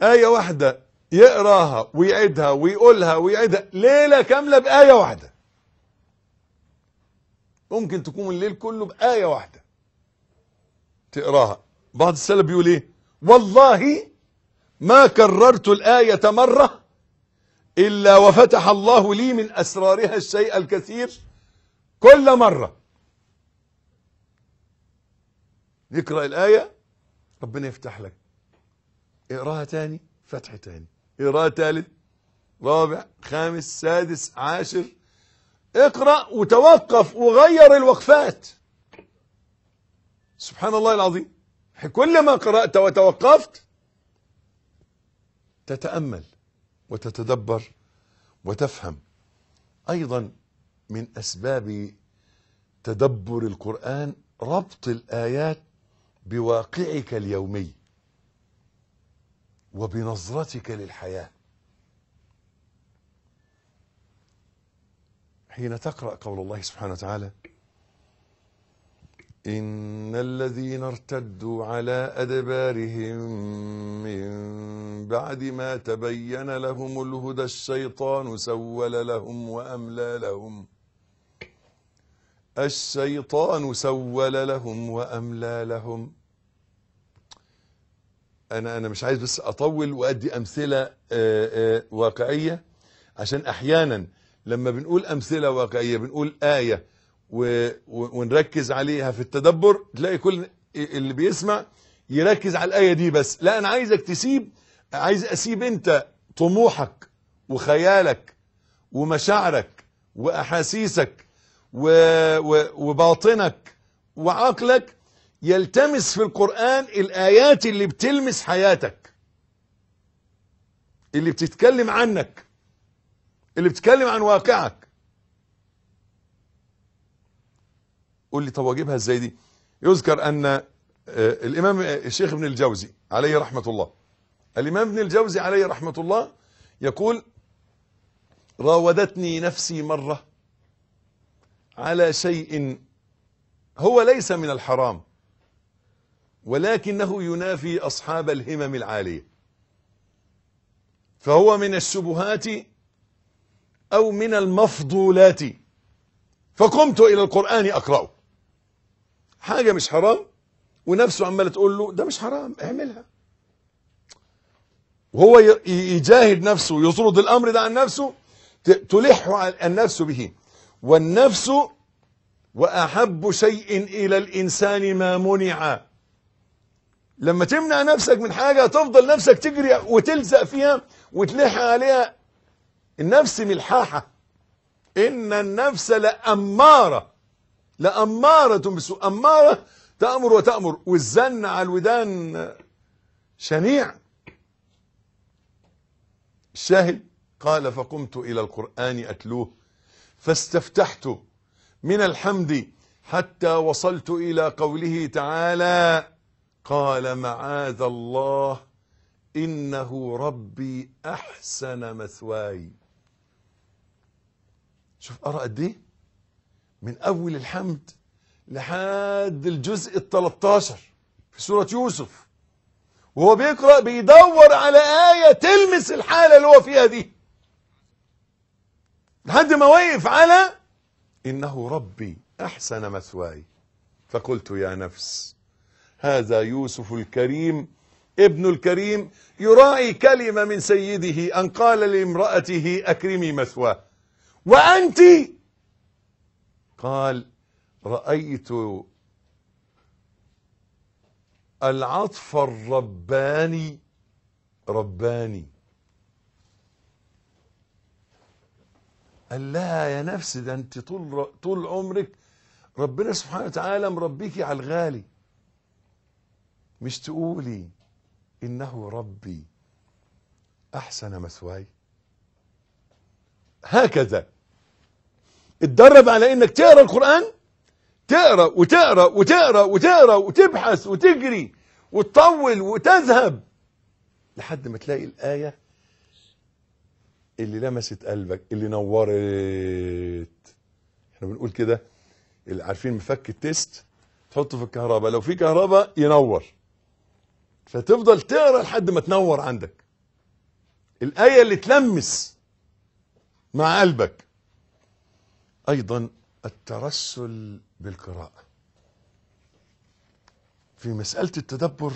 آية واحدة يقراها ويعيدها ويقولها ويعيدها ليلة كاملة بآية واحدة ممكن تكون الليل كله بآية واحدة تقراها بعض السلف بيقول ايه والله ما كررت الآية مرة إلا وفتح الله لي من أسرارها الشيء الكثير كل مرة يقرأ الآية ربنا يفتح لك اقراها تاني فتح تاني اقراها تالت رابع خامس سادس عاشر اقرأ وتوقف وغير الوقفات سبحان الله العظيم كلما قرأت وتوقفت تتأمل وتتدبر وتفهم أيضا من أسباب تدبر القرآن ربط الآيات بواقعك اليومي وبنظرتك للحياة حين تقرأ قول الله سبحانه وتعالى إن الذين ارتدوا على أدبارهم من بعد ما تبين لهم الهدى الشيطان سول لهم وأملى لهم الشيطان سول لهم وأملى لهم أنا أنا مش عايز بس أطول وأدي أمثلة آه، آه، واقعية عشان أحيانا لما بنقول أمثلة واقعية بنقول آية و- و- ونركز عليها في التدبر تلاقي كل اللي بيسمع يركز على الآية دي بس لا أنا عايزك تسيب عايز أسيب أنت طموحك وخيالك ومشاعرك وأحاسيسك و... و... وباطنك وعقلك يلتمس في القرآن الآيات اللي بتلمس حياتك اللي بتتكلم عنك اللي بتتكلم عن واقعك قول لي طب واجيبها ازاي دي يذكر ان آه، الامام الشيخ ابن الجوزي عليه رحمة الله الامام ابن الجوزي عليه رحمة الله يقول راودتني نفسي مرة على شيء هو ليس من الحرام ولكنه ينافي أصحاب الهمم العالية فهو من الشبهات أو من المفضولات فقمت إلى القرآن أقرأه حاجة مش حرام ونفسه عمالة تقول له ده مش حرام اعملها وهو ي- يجاهد نفسه يطرد الأمر ده عن نفسه ت- تلح على النفس به والنفس وأحب شيء إلى الإنسان ما منع لما تمنع نفسك من حاجة تفضل نفسك تجري وتلزق فيها وتلح عليها النفس ملحاحة إن النفس لأمارة لأمارة بسوء أمارة تأمر وتأمر والزن على الودان شنيع الشاهد قال فقمت إلى القرآن أتلوه فاستفتحت من الحمد حتى وصلت إلى قوله تعالى قال معاذ الله إنه ربي أحسن مثواي شوف أرى قد إيه من أول الحمد لحد الجزء ال 13 في سورة يوسف وهو بيقرأ بيدور على آية تلمس الحالة اللي هو فيها دي لحد ما وقف على إنه ربي أحسن مثواي فقلت يا نفس هذا يوسف الكريم ابن الكريم يراعي كلمة من سيده أن قال لامرأته أكرمي مثواه وأنت قال رأيت العطف الرباني رباني قال لها يا نفس ده انت طول طول عمرك ربنا سبحانه وتعالى مربيكي على الغالي مش تقولي انه ربي احسن مثواي هكذا اتدرب على انك تقرا القران تقرا وتقرا وتقرا وتقرا وتبحث وتجري وتطول وتذهب لحد ما تلاقي الايه اللي لمست قلبك اللي نورت احنا بنقول كده اللي عارفين مفك التيست تحطه في الكهرباء لو في كهرباء ينور فتفضل تقرا لحد ما تنور عندك الآية اللي تلمس مع قلبك أيضا الترسل بالقراءة في مسألة التدبر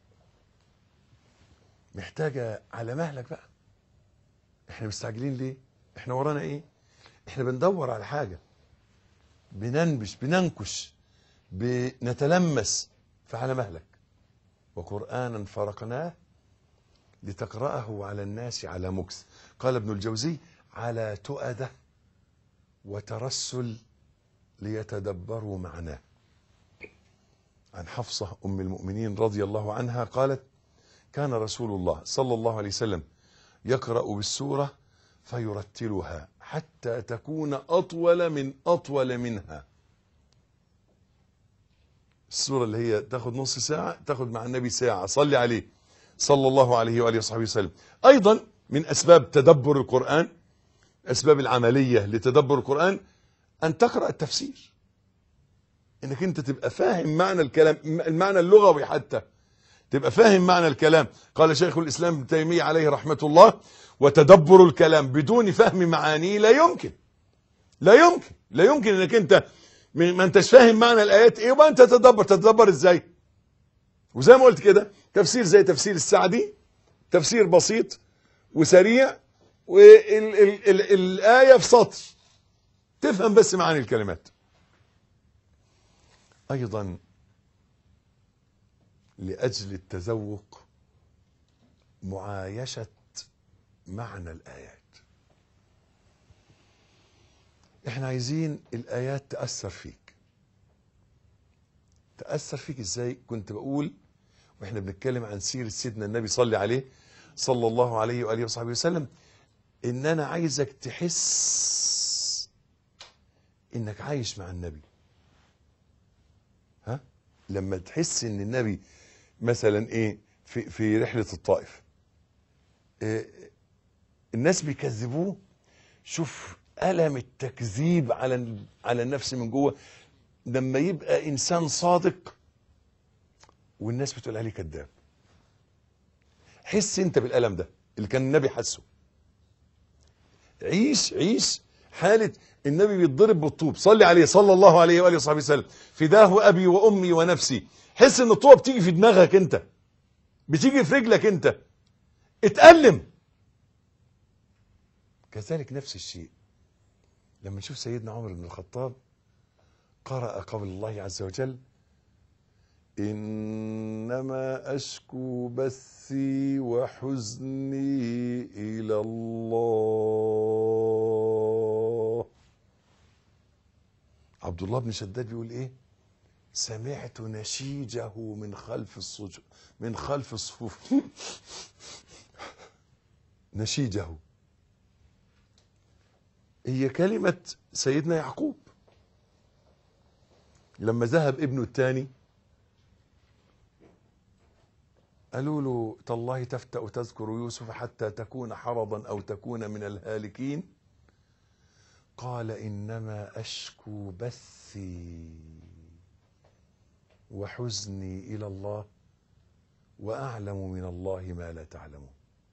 محتاجة على مهلك بقى احنا مستعجلين ليه احنا ورانا ايه احنا بندور على حاجة بننبش بننكش بنتلمس فعلى مهلك وقرآنا فرقناه لتقرأه على الناس على مكس قال ابن الجوزي على تؤدة وترسل ليتدبروا معناه عن حفصة أم المؤمنين رضي الله عنها قالت كان رسول الله صلى الله عليه وسلم يقرأ بالسورة فيرتلها حتى تكون أطول من أطول منها السورة اللي هي تاخد نص ساعة تاخد مع النبي ساعة صلي عليه صلى الله عليه وآله وصحبه وسلم أيضا من أسباب تدبر القرآن أسباب العملية لتدبر القرآن أن تقرأ التفسير انك انت تبقى فاهم معنى الكلام المعنى اللغوي حتى تبقى فاهم معنى الكلام قال شيخ الاسلام ابن تيميه عليه رحمه الله وتدبر الكلام بدون فهم معانيه لا يمكن لا يمكن لا يمكن انك انت ما انتش فاهم معنى الايات ايه وانت تتدبر تتدبر ازاي وزي ما قلت كده تفسير زي تفسير السعدي تفسير بسيط وسريع والايه في سطر تفهم بس معاني الكلمات ايضا لاجل التذوق معايشه معنى الايات احنا عايزين الايات تاثر فيك تاثر فيك ازاي كنت بقول واحنا بنتكلم عن سيره سيدنا النبي صلى عليه صلى الله عليه واله وصحبه وسلم ان انا عايزك تحس انك عايش مع النبي ها لما تحس ان النبي مثلا ايه في في رحله الطائف إيه الناس بيكذبوه شوف الم التكذيب على على النفس من جوه لما يبقى انسان صادق والناس بتقول عليه كذاب حس انت بالالم ده اللي كان النبي حسه عيش عيش حاله النبي بيتضرب بالطوب صلي عليه صلى الله عليه واله وصحبه وسلم فداه ابي وامي ونفسي حس ان الطوبه بتيجي في دماغك انت بتيجي في رجلك انت اتألم كذلك نفس الشيء لما نشوف سيدنا عمر بن الخطاب قرأ قول الله عز وجل إنما أشكو بثي وحزني إلى الله عبد الله بن شداد بيقول إيه سمعت نشيجه من خلف الصجو من خلف الصفوف نشيجه هي كلمة سيدنا يعقوب لما ذهب ابنه الثاني قالوا له تالله تفتأ تذكر يوسف حتى تكون حرضا أو تكون من الهالكين قال إنما أشكو بثي وحزني إلى الله وأعلم من الله ما لا تعلمون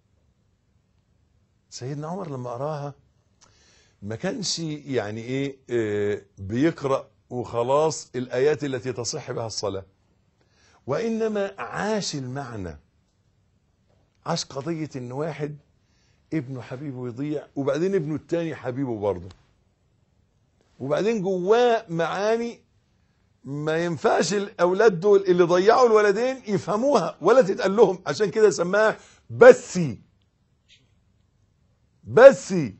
سيدنا عمر لما قراها ما كانش يعني ايه اه بيقرأ وخلاص الآيات التي تصح بها الصلاة وإنما عاش المعنى عاش قضية إن واحد ابنه حبيبه يضيع وبعدين ابنه التاني حبيبه برضه وبعدين جواه معاني ما ينفعش الأولاد دول اللي ضيعوا الولدين يفهموها ولا تتقال لهم عشان كده سماها بثي بثي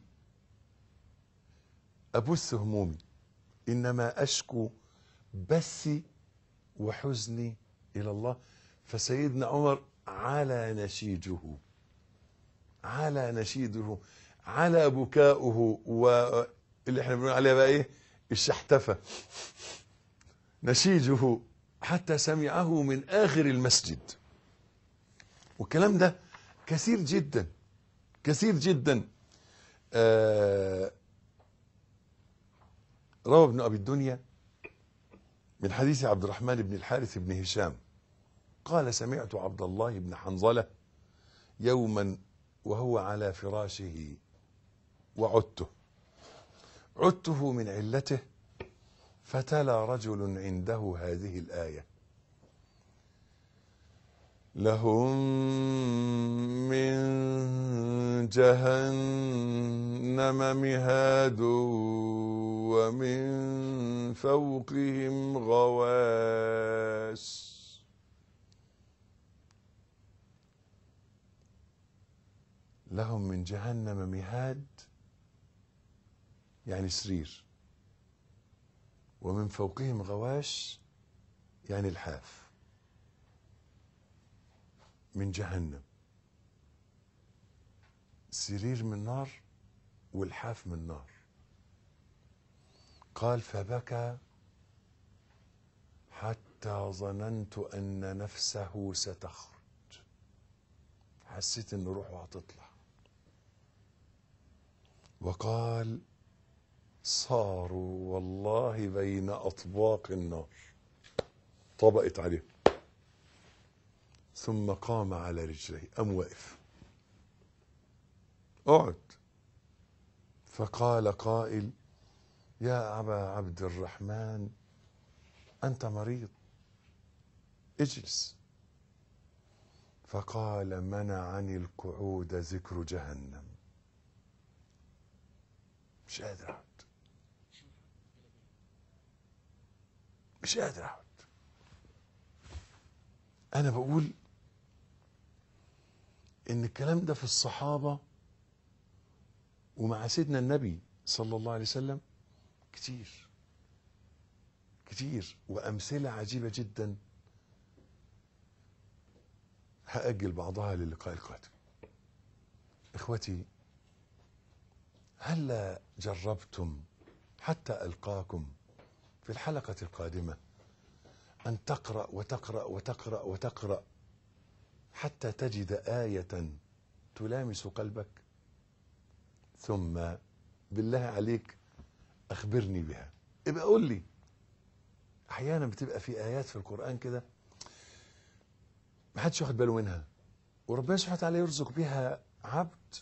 أبث همومي إنما أشكو بثي وحزني إلى الله فسيدنا عمر على نشيجه على نشيده على بكاؤه واللي احنا بنقول عليها بقى ايه الشحتفة نشيجه حتى سمعه من آخر المسجد والكلام ده كثير جدا كثير جدا آه روى ابن أبي الدنيا من حديث عبد الرحمن بن الحارث بن هشام قال سمعت عبد الله بن حنظلة يوما وهو على فراشه وعدته عدته من علته فتلا رجل عنده هذه الآية لهم من جهنم مهاد ومن فوقهم غواش لهم من جهنم مهاد يعني سرير ومن فوقهم غواش يعني الحاف من جهنم سرير من نار والحاف من نار قال فبكى حتى ظننت ان نفسه ستخرج حسيت ان روحه هتطلع وقال صاروا والله بين اطباق النار طبقت عليه ثم قام على رجليه قام واقف اقعد فقال قائل يا ابا عبد الرحمن انت مريض اجلس فقال منعني القعود ذكر جهنم مش قادر اقعد مش قادر اقعد انا بقول ان الكلام ده في الصحابه ومع سيدنا النبي صلى الله عليه وسلم كتير كتير وامثله عجيبه جدا هاجل بعضها للقاء القادم اخوتي هلا جربتم حتى القاكم في الحلقه القادمه ان تقرا وتقرا وتقرا وتقرا حتى تجد ايه تلامس قلبك ثم بالله عليك اخبرني بها ابقى قول لي احيانا بتبقى في ايات في القران كده ما حدش واخد باله منها وربنا سبحانه وتعالى يرزق بها عبد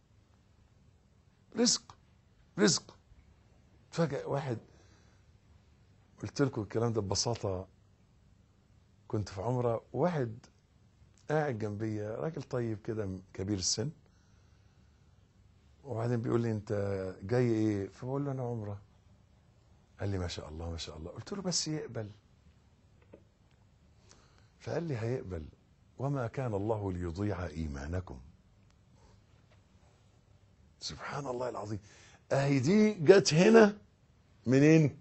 رزق رزق فجأة واحد قلت لكم الكلام ده ببساطة كنت في عمرة واحد قاعد جنبي راجل طيب كده كبير السن وبعدين بيقول لي انت جاي ايه فبقول له انا عمره قال لي ما شاء الله ما شاء الله قلت له بس يقبل فقال لي هيقبل وما كان الله ليضيع ايمانكم سبحان الله العظيم اهي دي جت هنا منين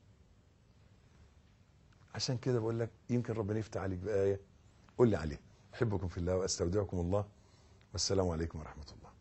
عشان كده بقول لك يمكن ربنا يفتح عليك بآية قول لي عليها احبكم في الله واستودعكم الله والسلام عليكم ورحمة الله